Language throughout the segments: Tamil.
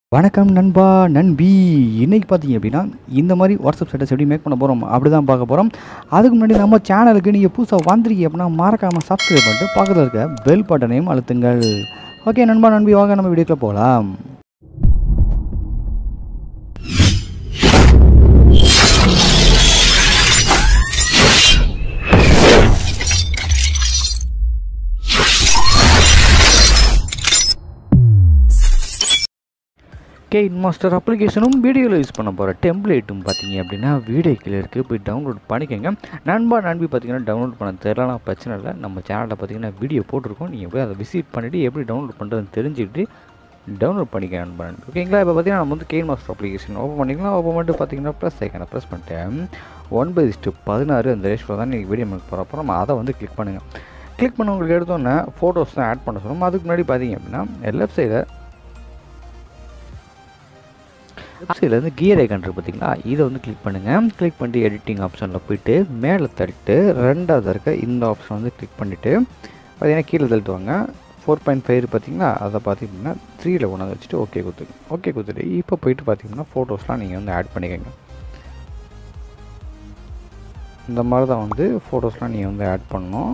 வணக்கம் நண்பா நண்பி இன்னைக்கு பார்த்தீங்க அப்படின்னா இந்த மாதிரி வாட்ஸ்அப் ஸ்டேட்டஸ் எப்படி மேக் பண்ண போகிறோம் அப்படி தான் பார்க்க போகிறோம் அதுக்கு முன்னாடி நம்ம சேனலுக்கு நீங்கள் புதுசாக வந்திருக்கீங்க அப்படின்னா மறக்காமல் சப்ஸ்கிரைப் பண்ணிட்டு பக்கத்தில் இருக்க பெல் பட்டனையும் அழுத்துங்கள் ஓகே நண்பா நண்பி வாங்க நம்ம வீடியோக்குள்ள போகலாம் கெயின் மாஸ்டர் அப்ளிகேஷனும் வீடியோவில் யூஸ் பண்ண போகிற டெம்ப்ளேட்டும் பார்த்தீங்க அப்படின்னா வீடியோ கீழே இருக்குது போய் டவுன்லோட் பண்ணிக்கோங்க நண்பா நண்பி பார்த்தீங்கன்னா டவுன்லோட் பண்ண தெரியலனா பிரச்சனை இல்லை நம்ம சேனலில் பார்த்தீங்கன்னா வீடியோ போட்டிருக்கோம் நீங்கள் போய் அதை விசிட் பண்ணிவிட்டு எப்படி டவுன்லோட் பண்ணுறதுன்னு தெரிஞ்சுக்கிட்டு டவுன்லோட் பண்ணிக்க நண்பா நண்பி ஓகேங்களா இப்போ பார்த்தீங்கன்னா நம்ம வந்து கெயின் மாஸ்டர் அப்ளிகேஷன் ஓப்பன் பண்ணிக்கலாம் ஓப்பன் பண்ணிட்டு பார்த்தீங்கன்னா ப்ளஸ் ஐக்கான ப்ரெஸ் பண்ணிட்டேன் ஒன் பை இஸ்ட்டு பதினாறு அந்த ரேஷியோவில் தான் நீங்கள் வீடியோ மேக் போகிறப்போ நம்ம அதை வந்து கிளிக் பண்ணுங்கள் கிளிக் பண்ண உங்களுக்கு எடுத்தோன்னே ஃபோட்டோஸ் தான் ஆட் பண்ண சொல்லுவோம் அதுக்கு முன்னாடி பார்த்தீங்க அப்படின்னா லெஃப்ட் சைடில் வெப்சைட்லேருந்து கியர் ஐக்கான் இருக்குது பார்த்தீங்களா இதை வந்து கிளிக் பண்ணுங்கள் கிளிக் பண்ணிட்டு எடிட்டிங் ஆப்ஷனில் போயிட்டு மேலே தள்ளிட்டு ரெண்டாவது இருக்க இந்த ஆப்ஷன் வந்து கிளிக் பண்ணிவிட்டு பார்த்தீங்கன்னா கீழே தள்ளிட்டு வாங்க ஃபோர் பாயிண்ட் ஃபைவ் பார்த்தீங்களா அதை பார்த்தீங்கன்னா த்ரீயில் கொண்டாந்து வச்சுட்டு ஓகே கொடுத்துங்க ஓகே கொடுத்துட்டு இப்போ போயிட்டு பார்த்தீங்கன்னா ஃபோட்டோஸ்லாம் நீங்கள் வந்து ஆட் பண்ணிக்கோங்க இந்த மாதிரி தான் வந்து ஃபோட்டோஸ்லாம் நீங்கள் வந்து ஆட் பண்ணணும்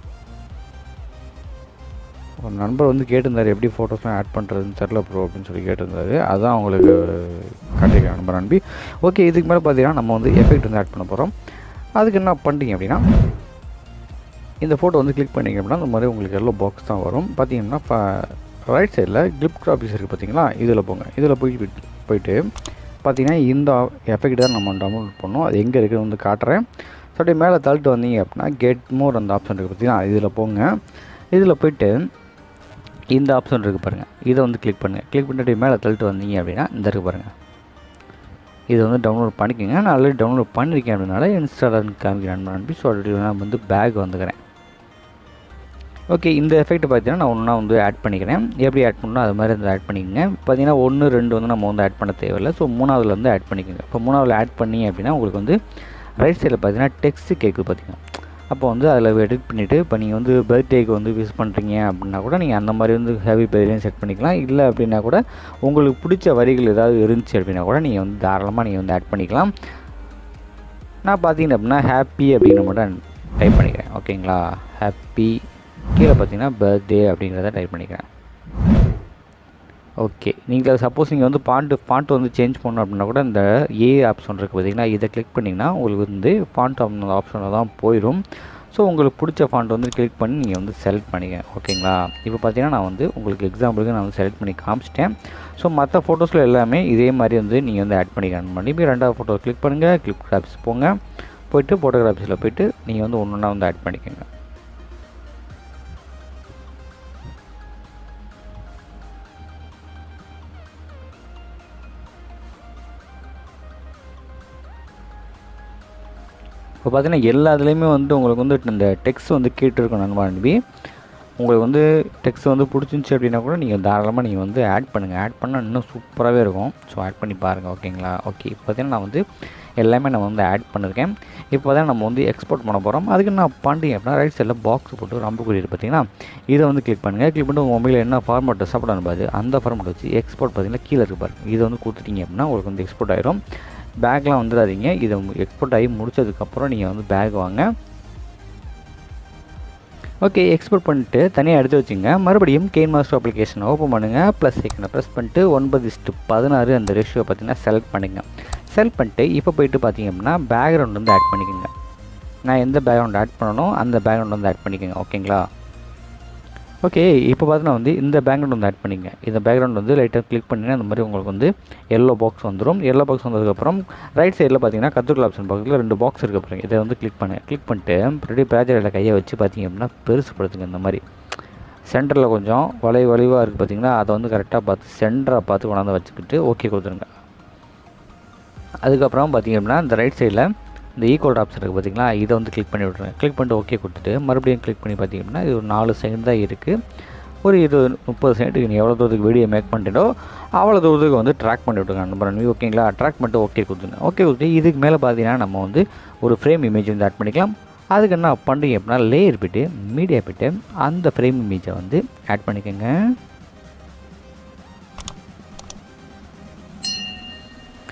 ஒரு நண்பர் வந்து கேட்டிருந்தார் எப்படி ஃபோட்டோஸ்லாம் ஆட் பண்ணுறதுன்னு தெரில ப்ரோ அப்படின்னு சொல்லி கேட்டிருந்தாரு அதான் அவங்களுக்கு காட்டியிருக்கேன் நண்பர் நம்பி ஓகே இதுக்கு மேலே பார்த்தீங்கன்னா நம்ம வந்து எஃபெக்ட் வந்து ஆட் பண்ண போகிறோம் அதுக்கு என்ன பண்ணிட்டீங்க அப்படின்னா இந்த ஃபோட்டோ வந்து கிளிக் பண்ணிங்க அப்படின்னா இந்த மாதிரி உங்களுக்கு எல்லோ பாக்ஸ் தான் வரும் பார்த்தீங்கன்னா ரைட் சைடில் கிளிப் க்ராபிஸ் இருக்குது பார்த்தீங்களா இதில் போங்க இதில் போய் போயிட்டு பார்த்தீங்கன்னா இந்த எஃபெக்ட் தான் நம்ம டவுன்லோட் பண்ணோம் அது எங்கே இருக்குது வந்து காட்டுறேன் ஸோ அப்படியே மேலே தள்ளிட்டு வந்தீங்க அப்படின்னா கெட் மோர் அந்த ஆப்ஷன் இருக்குது பார்த்தீங்கன்னா இதில் போங்க இதில் போயிட்டு இந்த ஆப்ஷன் இருக்குது பாருங்கள் இதை வந்து கிளிக் பண்ணுங்கள் கிளிக் பண்ணிட்டு மேலே தள்ளிட்டு வந்தீங்க அப்படின்னா இந்த இருக்குது பாருங்கள் இதை வந்து டவுன்லோட் பண்ணிக்கோங்க நான் ஆல்ரெடி டவுன்லோட் பண்ணியிருக்கேன் அப்படின்னால இன்ஸ்டாலர்னு காமிக்கிறேன் அனுப்பி ஸோ ஆல்ரெடி நான் வந்து பேக் வந்துக்கிறேன் ஓகே இந்த எஃபெக்ட் பார்த்தீங்கன்னா நான் ஒன்றா வந்து ஆட் பண்ணிக்கிறேன் எப்படி ஆட் பண்ணணும் அது மாதிரி வந்து ஆட் பண்ணிக்கோங்க பார்த்தீங்கன்னா ஒன்று ரெண்டு வந்து நம்ம வந்து ஆட் பண்ண தேவையில்லை ஸோ மூணாவதுல வந்து ஆட் பண்ணிக்கோங்க இப்போ மூணாவதுல ஆட் பண்ணி அப்படின்னா உங்களுக்கு வந்து ரைட் சைடில் பார்த்தீங்கன்னா டெக்ஸ்ட் கேட்குது பார்த்தீங்கன்னா அப்போ வந்து அதில் எடிட் பண்ணிவிட்டு இப்போ நீங்கள் வந்து பர்த்டேக்கு வந்து விஷ் பண்ணுறீங்க அப்படின்னா கூட நீங்கள் அந்த மாதிரி வந்து ஹேவி பர்த்டேன்னு செட் பண்ணிக்கலாம் இல்லை அப்படின்னா கூட உங்களுக்கு பிடிச்ச வரிகள் ஏதாவது இருந்துச்சு அப்படின்னா கூட நீங்கள் வந்து தாராளமாக நீங்கள் வந்து ஆட் பண்ணிக்கலாம் நான் பார்த்தீங்க அப்படின்னா ஹாப்பி அப்படின்னு மட்டும் டைப் பண்ணிக்கிறேன் ஓகேங்களா ஹாப்பி கீழே பார்த்தீங்கன்னா பர்த்டே அப்படிங்கிறத டைப் பண்ணிக்கிறேன் ஓகே நீங்கள் சப்போஸ் நீங்கள் வந்து ஃபாண்ட்டு ஃபாண்ட் வந்து சேஞ்ச் பண்ணணும் அப்படின்னா கூட இந்த ஏ ஆப்ஷன் இருக்குது பார்த்தீங்கன்னா இதை கிளிக் பண்ணிங்கன்னா உங்களுக்கு வந்து ஃபாண்ட் அந்த ஆப்ஷனில் தான் போயிடும் ஸோ உங்களுக்கு பிடிச்ச ஃபாண்ட் வந்து கிளிக் பண்ணி நீங்கள் வந்து செலக்ட் பண்ணிக்க ஓகேங்களா இப்போ பார்த்தீங்கன்னா நான் வந்து உங்களுக்கு எக்ஸாம்பிளுக்கு நான் வந்து செலக்ட் பண்ணி காமிச்சிட்டேன் ஸோ மற்ற ஃபோட்டோஸில் எல்லாமே இதே மாதிரி வந்து நீங்கள் வந்து ஆட் பண்ணிக்கணும் பண்ணி ரெண்டாவது ஃபோட்டோ கிளிக் பண்ணுங்கள் கிளிக் கிராப்ஸ் போங்க போயிட்டு ஃபோட்டோகிராஃபிஸில் போயிட்டு நீங்கள் வந்து ஒன்று ஒன்றா வந்து ஆட் பண்ணிக்கோங்க இப்போ பார்த்தீங்கன்னா எல்லா இதுலேயுமே வந்து உங்களுக்கு வந்து இந்த டெக்ஸ்ட் வந்து கேட்டுருக்கணும் நண்பா நம்பி உங்களுக்கு வந்து டெக்ஸ்ட் வந்து பிடிச்சிருந்துச்சி அப்படின்னா கூட நீங்கள் தாராளமாக நீங்கள் வந்து ஆட் பண்ணுங்கள் ஆட் பண்ணால் இன்னும் சூப்பராகவே இருக்கும் ஸோ ஆட் பண்ணி பாருங்கள் ஓகேங்களா ஓகே இப்போ பார்த்தீங்கன்னா நான் வந்து எல்லாமே நான் வந்து ஆட் பண்ணியிருக்கேன் இப்போ தான் நம்ம வந்து எக்ஸ்போர்ட் பண்ண போகிறோம் அதுக்கு நான் பண்ணிட்டீங்க அப்படின்னா ரைட் சைடில் பாக்ஸ் போட்டு ரொம்ப குறி பார்த்தீங்கன்னா இதை வந்து கிளிக் பண்ணுங்கள் கிளிக் பண்ணிட்டு உங்கள் மொபைலில் என்ன ஃபார்மெட் சாப்பிட அனுப்பாது அந்த ஃபார்மெட் வச்சு எக்ஸ்போர்ட் பார்த்தீங்கன்னா கீழே இருக்கு பாருங்க இதை வந்து கொடுத்துட்டீங்க அப்படின்னா உங்களுக்கு வந்து எக்ஸ்போர்ட் ஆயிரும் பேக்லாம் வந்துடாதீங்க இதை எக்ஸ்போர்ட் ஆகி முடிச்சதுக்கப்புறம் நீங்கள் வந்து பேக் வாங்க ஓகே எக்ஸ்போர்ட் பண்ணிட்டு தனியாக எடுத்து வச்சுங்க மறுபடியும் கெயின் மாஸ்டர் அப்ளிகேஷன் ஓப்பன் பண்ணுங்கள் ப்ளஸ் ஐக்கனை ப்ரெஸ் பண்ணிட்டு ஒன்பது இஸ்ட்டு பதினாறு அந்த ரேஷியோ பார்த்தீங்கன்னா செலக்ட் பண்ணுங்க செலக்ட் பண்ணிட்டு இப்போ போயிட்டு பார்த்தீங்க அப்படின்னா பேக்ரவுண்ட் வந்து ஆட் பண்ணிக்கோங்க நான் எந்த பேக்ரவுண்ட் ஆட் பண்ணணும் அந்த பேக்ரவுண்ட் வந்து ஆட் பண்ணிக்கோங்க ஓகேங்களா ஓகே இப்போ பார்த்தீங்கன்னா வந்து இந்த பேக்ரவுண்ட் வந்து ஆட் பண்ணிங்க இந்த பேக்ரவுண்ட் வந்து லைட்டாக கிளிக் பண்ணிங்கன்னா அந்த மாதிரி உங்களுக்கு வந்து எல்லோ பாக்ஸ் வந்துடும் எல்லோ பாக்ஸ் வந்ததுக்கப்புறம் ரைட் சைடில் பார்த்தீங்கன்னா கத்துக்கல் ஆப்ஷன் பக்கத்தில் ரெண்டு பாக்ஸ் இருக்க பாருங்க இதை வந்து கிளிக் பண்ணுங்கள் கிளிக் பண்ணிட்டு மறுபடியும் ப்ராஜெக்டில் கையை வச்சு பார்த்தீங்க அப்படின்னா பெருசுப்படுத்துங்க இந்த மாதிரி சென்டரில் கொஞ்சம் வளை வளைவாக இருக்குது பார்த்தீங்கன்னா அதை வந்து கரெக்டாக பார்த்து சென்டராக பார்த்து கொண்டாந்து வச்சுக்கிட்டு ஓகே கொடுத்துருங்க அதுக்கப்புறம் பார்த்தீங்க அப்படின்னா இந்த ரைட் சைடில் இந்த ஈக்குவல் ஆப்ஷன் இருக்குது பார்த்தீங்களா இதை வந்து கிளிக் பண்ணி விட்ருங்க கிளிக் பண்ணிட்டு ஓகே கொடுத்துட்டு மறுபடியும் கிளிக் பண்ணி பார்த்தீங்க அப்படின்னா இது ஒரு நாலு செகண்ட் தான் இருக்குது ஒரு இருபது முப்பது செகண்டுக்கு நீ எவ்வளோ தூரத்துக்கு வீடியோ மேக் பண்ணிட்டோ அவ்வளோ தூரத்துக்கு வந்து ட்ராக் பண்ணி விட்டுருங்க நம்பர் ஓகேங்களா ட்ராக் பண்ணிட்டு ஓகே கொடுத்துருங்க ஓகே கொடுத்துட்டு இதுக்கு மேலே பார்த்தீங்கன்னா நம்ம வந்து ஒரு ஃப்ரேம் இமேஜ் வந்து ஆட் பண்ணிக்கலாம் அதுக்கு என்ன பண்ணுறீங்க அப்படின்னா லேயர் போய்ட்டு மீடியா போய்ட்டு அந்த ஃப்ரேம் இமேஜை வந்து ஆட் பண்ணிக்கோங்க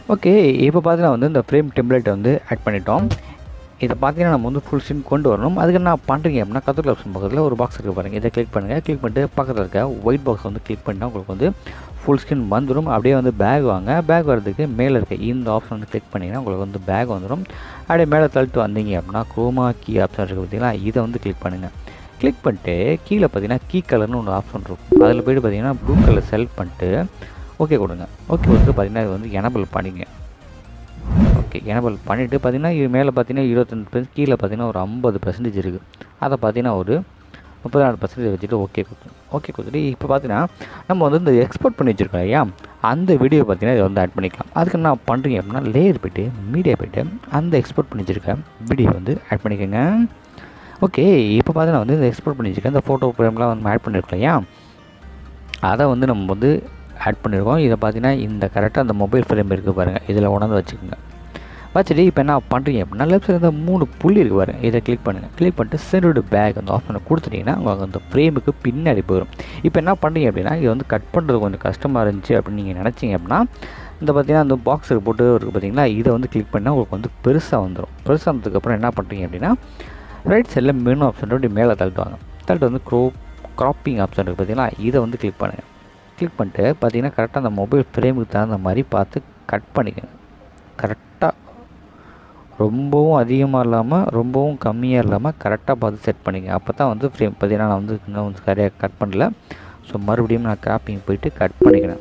ஓகே இப்போ பார்த்தீங்கன்னா வந்து இந்த ஃப்ரேம் டெம்ப்ளேட்டை வந்து ஆட் பண்ணிட்டோம் இதை பார்த்தீங்கன்னா நம்ம வந்து ஃபுல் ஸ்க்ரீன் கொண்டு வரணும் அதுக்கு என்ன பண்ணுறீங்க அப்படின்னா கற்றுக்கல ஆப்ஷன் பக்கத்தில் ஒரு பாக்ஸ் இருக்குது பாருங்கள் இதை கிளிக் பண்ணுங்கள் கிளிக் பண்ணிட்டு பக்கத்தில் இருக்க ஒயிட் பாக்ஸ் வந்து கிளிக் பண்ணிட்டா உங்களுக்கு வந்து ஃபுல் ஸ்க்ரீன் வந்துடும் அப்படியே வந்து பேக் வாங்க பேக் வரதுக்கு மேலே இருக்க இந்த ஆப்ஷன் வந்து கிளிக் பண்ணிங்கன்னா உங்களுக்கு வந்து பேக் வந்துடும் அப்படியே மேலே தள்ளிட்டு வந்தீங்க அப்படின்னா குரோமா கீ ஆப்ஷன் இருக்குது பார்த்தீங்களா இதை வந்து கிளிக் பண்ணுங்கள் கிளிக் பண்ணிட்டு கீழே பார்த்தீங்கன்னா கீ கலர்னு ஒரு ஆப்ஷன் இருக்கும் அதில் போய்ட்டு பார்த்தீங்கன்னா ப்ளூ கலர் செலக்ட் பண்ணிட்டு ஓகே கொடுங்க ஓகே கொடுத்து பார்த்தீங்கன்னா இது வந்து எனபிள் பண்ணிங்க ஓகே எனபிள் பண்ணிவிட்டு பார்த்தீங்கன்னா இது மேலே பார்த்தீங்கன்னா இருபத்தஞ்சு பெர்சன்ட் கீழே பார்த்தீங்கன்னா ஒரு ஐம்பது பர்சன்டேஜ் இருக்குது அதை பார்த்தீங்கன்னா ஒரு முப்பத்தி நாலு பர்சன்டேஜ் வச்சுட்டு ஓகே கொடுத்து ஓகே கொடுத்துட்டு இப்போ பார்த்தீங்கன்னா நம்ம வந்து இந்த எக்ஸ்போர்ட் பண்ணி வச்சுருக்கோம் ஐயா அந்த வீடியோ பார்த்தீங்கன்னா இதை வந்து ஆட் பண்ணிக்கலாம் அதுக்கு என்ன பண்ணுறீங்க அப்படின்னா லேயர் போய்ட்டு மீடியா போய்ட்டு அந்த எக்ஸ்போர்ட் பண்ணி வச்சுருக்க வீடியோ வந்து ஆட் பண்ணிக்கோங்க ஓகே இப்போ பார்த்தீங்கன்னா வந்து இந்த எக்ஸ்போர்ட் பண்ணி வச்சுருக்க இந்த ஃபோட்டோ ஃப்ரேம்லாம் வந்து ஆட் பண்ணியிருக்கோம் ஐயா அதை வந்து நம்ம வந்து ஆட் பண்ணியிருக்கோம் இதை பார்த்தீங்கன்னா இந்த கரெக்டாக அந்த மொபைல் ஃப்ரேம் இருக்குது பாருங்கள் இதில் உணர்ந்து வச்சுக்கோங்க வச்சுட்டு இப்போ என்ன பண்ணுறீங்க அப்படின்னா லெஃப்ட் சைடு இந்த மூணு புள்ளி இருக்கு பாருங்க இதை கிளிக் பண்ணுங்கள் கிளிக் பண்ணிட்டு சென்டோட பேக் அந்த ஆப்ஷனை கொடுத்துட்டிங்கன்னா உங்களுக்கு அந்த ஃப்ரேமுக்கு பின்னாடி போயிடும் இப்போ என்ன பண்ணுறீங்க அப்படின்னா இது வந்து கட் பண்ணுறது கொஞ்சம் கஷ்டமாக இருந்துச்சு அப்படின்னு நீங்கள் நினச்சிங்க அப்படின்னா இந்த பார்த்தீங்கன்னா அந்த பாக்ஸுக்கு போட்டு இருக்குது பார்த்தீங்களா இதை வந்து கிளிக் பண்ணால் உங்களுக்கு வந்து பெருசாக வந்துடும் பெருசாக வந்ததுக்கப்புறம் என்ன பண்ணுறீங்க அப்படின்னா ரைட் சைடில் மெனு ஆப்ஷன் அப்படி மேலே தள்ளிட்டுவாங்க தள்ளிட்டு வந்து க்ரோ க்ராப்பிங் ஆப்ஷன் இருக்குது பார்த்தீங்களா இதை வந்து கிளிக் பண்ணுங்கள் கிளிக் பண்ணிட்டு பார்த்தீங்கன்னா கரெக்டாக அந்த மொபைல் ஃப்ரேமுக்கு தகுந்த மாதிரி பார்த்து கட் பண்ணிக்கோங்க கரெக்டாக ரொம்பவும் அதிகமாக இல்லாமல் ரொம்பவும் கம்மியாக இல்லாமல் கரெக்டாக பார்த்து செட் பண்ணிங்க அப்போ தான் வந்து ஃப்ரேம் பார்த்தீங்கன்னா நான் வந்து இன்னும் வந்து சரியாக கட் பண்ணல ஸோ மறுபடியும் நான் கிராப்பிங் போயிட்டு கட் பண்ணிக்கிறேன்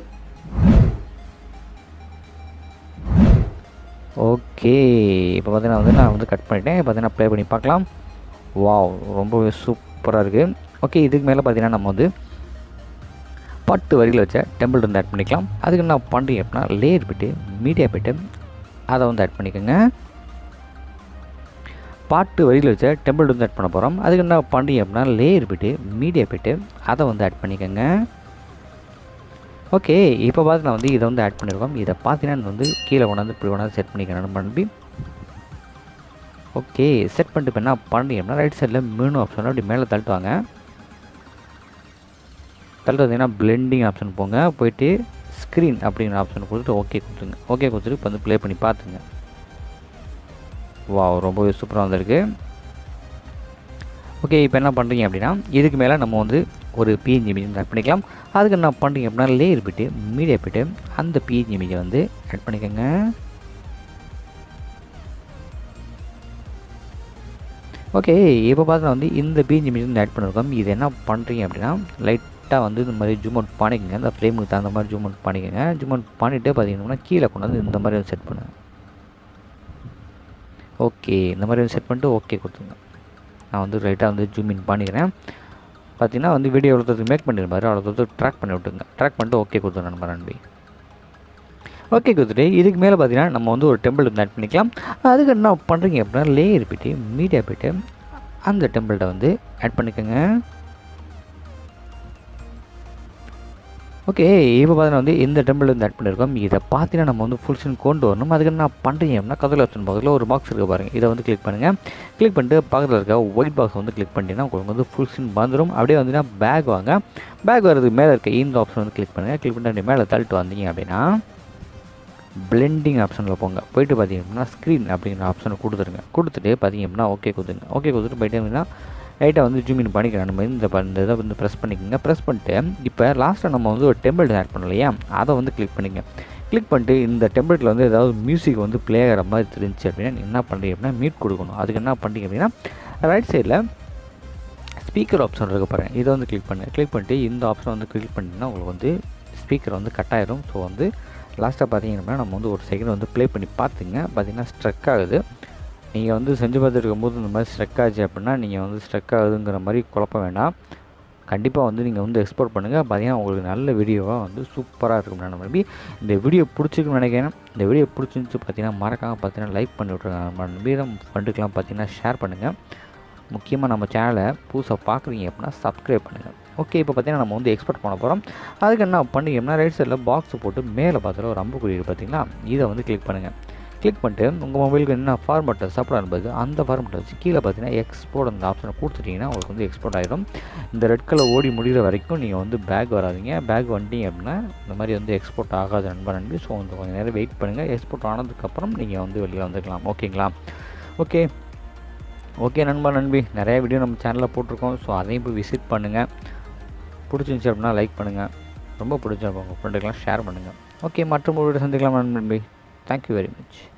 ஓகே இப்போ பார்த்தீங்கன்னா வந்து நான் வந்து கட் பண்ணிட்டேன் பார்த்தீங்கன்னா ப்ளே பண்ணி பார்க்கலாம் வாவ் ரொம்பவே சூப்பராக இருக்குது ஓகே இதுக்கு மேலே பார்த்தீங்கன்னா நம்ம வந்து பத்து வரியில் வச்ச டெம்பிள் வந்து ஆட் பண்ணிக்கலாம் அதுக்கு என்ன பண்ணுறீங்க அப்படின்னா லேயர் போய்ட்டு மீடியா போய்ட்டு அதை வந்து ஆட் பண்ணிக்கோங்க பாட்டு வரியில் வச்ச டெம்பிள் வந்து ஆட் பண்ண போகிறோம் அதுக்கு என்ன பண்ணுறீங்க அப்படின்னா லேயர் போய்ட்டு மீடியா போய்ட்டு அதை வந்து ஆட் பண்ணிக்கோங்க ஓகே இப்போ பார்த்து நான் வந்து இதை வந்து ஆட் பண்ணியிருக்கோம் இதை பார்த்தீங்கன்னா வந்து கீழே கொண்டாந்து இப்படி கொண்டாந்து செட் பண்ணிக்கிறேன் பண்ணி ஓகே செட் பண்ணிட்டு இப்போ என்ன பண்ணுறீங்க அப்படின்னா ரைட் சைடில் மெனு ஆப்ஷன் அப்படி மேலே தள்ளிட்டு வாங்க தள்ளிட்டு வந்தீங்கன்னா பிளெண்டிங் ஆப்ஷன் போங்க போயிட்டு ஸ்க்ரீன் அப்படிங்கிற ஆப்ஷன் கொடுத்துட்டு ஓகே கொடுத்துருங்க ஓகே கொடுத்துட்டு இப்போ வந்து ப்ளே பண்ணி பார்த்துங்க வா ரொம்பவே சூப்பராக வந்திருக்கு ஓகே இப்போ என்ன பண்ணுறீங்க அப்படின்னா இதுக்கு மேலே நம்ம வந்து ஒரு பிஎன்ஜி இமேஜ் ஆட் பண்ணிக்கலாம் அதுக்கு என்ன பண்ணுறீங்க அப்படின்னா லேயர் போய்ட்டு மீடியா போய்ட்டு அந்த பிஎன்ஜி இமேஜை வந்து ஆட் பண்ணிக்கோங்க ஓகே இப்போ பார்த்தா வந்து இந்த பிஎன்ஜி இமேஜ் வந்து ஆட் பண்ணியிருக்கோம் இது என்ன பண்ணுறீங்க அப்படின்னா லைட்டாக வந்து இந்த மாதிரி ஜூம் அவுட் பண்ணிக்கோங்க அந்த ஃப்ரேமுக்கு தகுந்த மாதிரி ஜூம் அவுட் பண்ணிக்கோங்க ஜூம் அவுட் பண்ணிவிட்டு பார்த்தீங்கன்னா கீழே கொண்டு வந்து இந்த மாதிரி செட் பண்ணுங்கள் ஓகே இந்த மாதிரி செட் பண்ணிட்டு ஓகே கொடுத்துங்க நான் வந்து ரைட்டாக வந்து ஜூம் இன் பண்ணிக்கிறேன் பார்த்தீங்கன்னா வந்து வீடியோ எவ்வளோ தூரத்துக்கு மேக் பண்ணிருப்பாரு அவ்வளோ தூரத்துக்கு ட்ராக் பண்ணி விட்டுங்க ட்ராக் பண்ணிட்டு ஓகே கொடுத்துருங்க நம்ம நண்பி ஓகே கொடுத்துட்டு இதுக்கு மேலே பார்த்தீங்கன்னா நம்ம வந்து ஒரு டெம்பிள் வந்து ஆட் பண்ணிக்கலாம் அதுக்கு என்ன பண்ணுறீங்க அப்படின்னா லேயர் போய்ட்டு மீடியா போய்ட்டு அந்த டெம்பிள்கிட்ட வந்து ஆட் பண்ணிக்கோங்க ஓகே இப்போ பார்த்தீங்கன்னா வந்து இந்த டெம்பிள் வந்து ஆட் பண்ணியிருக்கோம் இதை பார்த்தீங்கன்னா நம்ம வந்து ஃபுல் ஸ்க்ரீன் கொண்டு வரணும் அதுக்கு என்ன பண்ணுறீங்க அப்படின்னா கதில் ஆப்ஷன் பக்கத்தில் ஒரு பாக்ஸ் இருக்குது பாருங்கள் இதை வந்து கிளிக் பண்ணுங்கள் கிளிக் பண்ணிட்டு பக்கத்தில் இருக்க ஒயிட் பாக்ஸ் வந்து கிளிக் பண்ணிட்டீங்கன்னா உங்களுக்கு வந்து ஃபுல் ஸ்க்ரீன் வந்துடும் அப்படியே வந்தீங்கன்னா பேக் வாங்க பேக் வரதுக்கு மேலே இருக்க இந்த ஆப்ஷன் வந்து கிளிக் பண்ணுங்கள் கிளிக் பண்ணிட்டு மேலே தள்ளிட்டு வந்தீங்க அப்படின்னா பிளெண்டிங் ஆப்ஷனில் போங்க போயிட்டு பார்த்தீங்க அப்படின்னா ஸ்க்ரீன் அப்படிங்கிற ஆப்ஷனை கொடுத்துருங்க கொடுத்துட்டு பார்த்தீங்க அப்படின்னா ஓகே கொடுத்துருங்க ஓகே கொடுத்துட்டு போயிட்டு அப்படின்னா லைட்டாக வந்து ஜூம் இன் பண்ணிக்கிறேன் நம்ம இந்த ப- இந்த இதை வந்து ப்ரெஸ் பண்ணிக்கோங்க ப்ரெஸ் பண்ணிட்டு இப்போ லாஸ்ட்டாக நம்ம வந்து ஒரு டெம்பிள் ஆட் பண்ணோம் இல்லையா அதை வந்து கிளிக் பண்ணிங்க கிளிக் பண்ணிட்டு இந்த டெம்பிளில் வந்து ஏதாவது மியூசிக் வந்து ப்ளே ஆகிற மாதிரி தெரிஞ்சு அப்படின்னா நீங்க என்ன பண்ணுறீங்க அப்படின்னா மியூட் கொடுக்கணும் அதுக்கு என்ன பண்ணுறீங்க அப்படின்னா ரைட் சைடில் ஸ்பீக்கர் ஆப்ஷன் இருக்க பாருங்க இதை வந்து கிளிக் பண்ணுங்கள் கிளிக் பண்ணிட்டு இந்த ஆப்ஷன் வந்து கிளிக் பண்ணிங்கன்னா உங்களுக்கு வந்து ஸ்பீக்கர் வந்து கட் ஆயிரும் ஸோ வந்து லாஸ்ட்டாக பார்த்தீங்கன்னா நம்ம வந்து ஒரு செகண்ட் வந்து ப்ளே பண்ணி பார்த்துங்க பார்த்தீங்கன்னா ஸ்ட்ரக் ஆகுது நீங்கள் வந்து செஞ்சு பார்த்துட்டு இருக்கும்போது இந்த மாதிரி ஸ்ட்ரக் ஆச்சு அப்படின்னா நீங்கள் வந்து ஸ்ட்ரக் ஆகுதுங்கிற மாதிரி குழப்ப வேண்டாம் கண்டிப்பாக வந்து நீங்கள் வந்து எக்ஸ்போர்ட் பண்ணுங்கள் பார்த்தீங்கன்னா உங்களுக்கு நல்ல வீடியோவாக வந்து சூப்பராக இருக்கும் நான் நம்பி இந்த வீடியோ பிடிச்சிருக்குன்னு நினைக்கிறேன் இந்த வீடியோ பிடிச்சிருந்துச்சு பார்த்தீங்கன்னா மறக்காமல் பார்த்தீங்கன்னா லைக் பண்ணி விட்ருங்க நம்ம நம்பி ஃப்ரெண்டுக்கெலாம் பார்த்தீங்கன்னா ஷேர் பண்ணுங்கள் முக்கியமாக நம்ம சேனலை புதுசாக பார்க்குறீங்க அப்படின்னா சப்ஸ்கிரைப் பண்ணுங்கள் ஓகே இப்போ பார்த்தீங்கன்னா நம்ம வந்து எக்ஸ்போர்ட் பண்ண போகிறோம் அதுக்கு என்ன பண்ணிங்கன்னா ரைட் சைடில் பாக்ஸ் போட்டு மேலே பார்த்துல ஒரு அம்புக்குறி இருக்கு பார்த்தீங்களா இதை வந்து கிளிக் பண்ணுங்கள் கிளிக் பண்ணிட்டு உங்கள் மொபைலுக்கு என்ன ஃபார்மெட்டை சப்போர்ட் அனுப்புது அந்த ஃபார்மெட்டை வச்சு கீழே பார்த்தீங்கன்னா எக்ஸ்போர்ட் அந்த ஆப்ஷனை கொடுத்துட்டிங்கன்னா உங்களுக்கு வந்து எக்ஸ்போர்ட் ஆகிடும் இந்த ரெட் கலர் ஓடி முடிகிற வரைக்கும் நீங்கள் வந்து பேக் வராதிங்க பேக் வந்துட்டீங்க அப்படின்னா இந்த மாதிரி வந்து எக்ஸ்போர்ட் ஆகாது நண்பர் நண்பி ஸோ வந்து கொஞ்சம் நேரம் வெயிட் பண்ணுங்கள் எக்ஸ்போர்ட் ஆனதுக்கப்புறம் நீங்கள் வந்து வெளியே வந்துக்கலாம் ஓகேங்களா ஓகே ஓகே நண்பா நண்பி நிறைய வீடியோ நம்ம சேனலில் போட்டிருக்கோம் ஸோ அதையும் போய் விசிட் பண்ணுங்கள் பிடிச்சிருந்துச்சி அப்படின்னா லைக் பண்ணுங்கள் ரொம்ப பிடிச்ச உங்கள் ஃப்ரெண்டுக்கெல்லாம் ஷேர் பண்ணுங்கள் ஓகே மற்ற வீடியோ சந்திக்கலாம் நண்பி தேங்க்யூ வெரி மச்